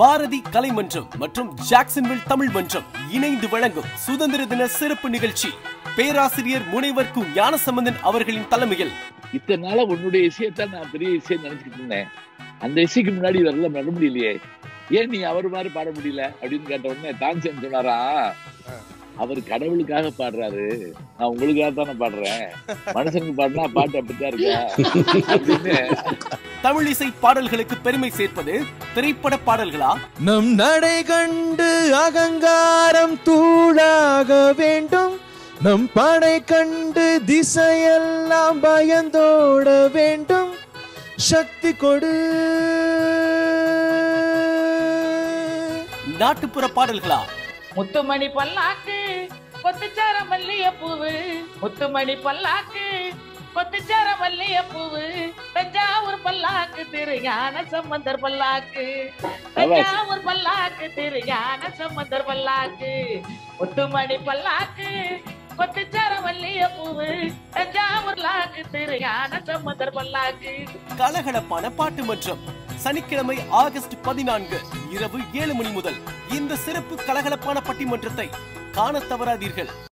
பாரதி கலைமன்றம் மற்றும் ஜாக்சன்வில் தமிழ் மன்றம் இணைந்து வழங்கும் சுதந்திர தின சிறப்பு நிகழ்ச்சி பேராசிரியர் முனைவர் கு ஞானசம்பந்தன் அவர்களின் தலைமையில் இத்தனை நாளா உன்னுடைய இசையத்தான் நான் பெரிய இசையை நினைச்சுக்கிட்டு இருந்தேன் அந்த இசைக்கு முன்னாடி இதெல்லாம் நட முடியலையே ஏன் நீ அவர் மாதிரி பாட முடியல அப்படின்னு கேட்ட உடனே தான்சன் சொன்னாரா அவர் கடவுளுக்காக பாடுறாரு நான் உங்களுக்காக தானே பாடுறேன் மனுஷனுக்கு பாடினா பாட்டு அப்படித்தான் இருக்கா அப்படின்னு தமிழ் இசை பாடல்களுக்கு பெருமை சேர்ப்பது திரைப்பட பாடல்களா நம் நடை கண்டு அகங்காரம் தூளாக வேண்டும் நம் படை கண்டு திசையெல்லாம் பயந்தோட வேண்டும் சக்தி கொடு நாட்டுப்புற பாடல்களா முத்துமணி பல்லாக்கு கொத்துச்சார மல்லிய பூவு முத்துமணி பல்லாக்கு கொத்துச்சார மல்லிய பூவு தஞ்சாவூர் பல்லாக்கு திரு ஞான சம்பந்தர் பல்லாக்கு தஞ்சாவூர் பல்லாக்கு திரு ஞான சம்பந்தர் பல்லாக்கு முத்துமணி பல்லாக்கு கொத்துச்சார மல்லிய பூவு தஞ்சாவூர் லாக்கு திரு ஞான சம்பந்தர் பல்லாக்கு கலகலப்பான பாட்டு மன்றம் சனிக்கிழமை ஆகஸ்ட் பதினான்கு இரவு ஏழு மணி முதல் இந்த சிறப்பு கலகலப்பான பட்டிமன்றத்தை காணத் தவறாதீர்கள்